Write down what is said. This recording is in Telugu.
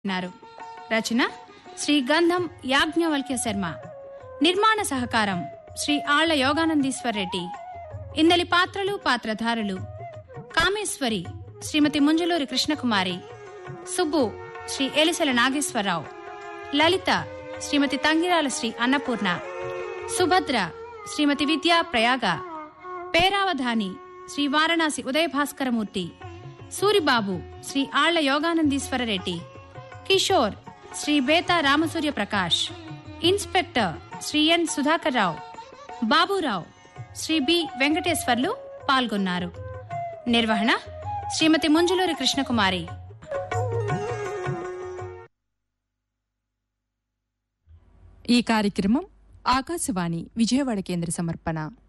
ఉన్నారు రచన శ్రీ గంధం యాజ్ఞవల్క్య శర్మ నిర్మాణ సహకారం శ్రీ ఆళ్ల యోగానందీశ్వర్ రెడ్డి ఇందలి పాత్రలు పాత్రధారులు కామేశ్వరి శ్రీమతి ముంజలూరి కృష్ణకుమారి సుబ్బు శ్రీ ఎలిసెల నాగేశ్వరరావు లలిత శ్రీమతి Tangirala Shri Annapurna Subhadra Shrimati Vidya Prayaga Peravadhani Shri Varanasi Udayabhaskaramurthy Suribabu Shri Alla Yoganandeeswara Reddy Kishore Shri Betha Ramasurya Prakash inspector Shri N Sudhakar Rao Baburao Shri B Venkateswarlu పాల్గొన్నారు నిర్వహణ శ్రీమతి ముంజులూరి కృష్ణకుమారి ఈ కార్యక్రమం ఆకాశవాణి విజయవాడ కేంద్ర సమర్పణ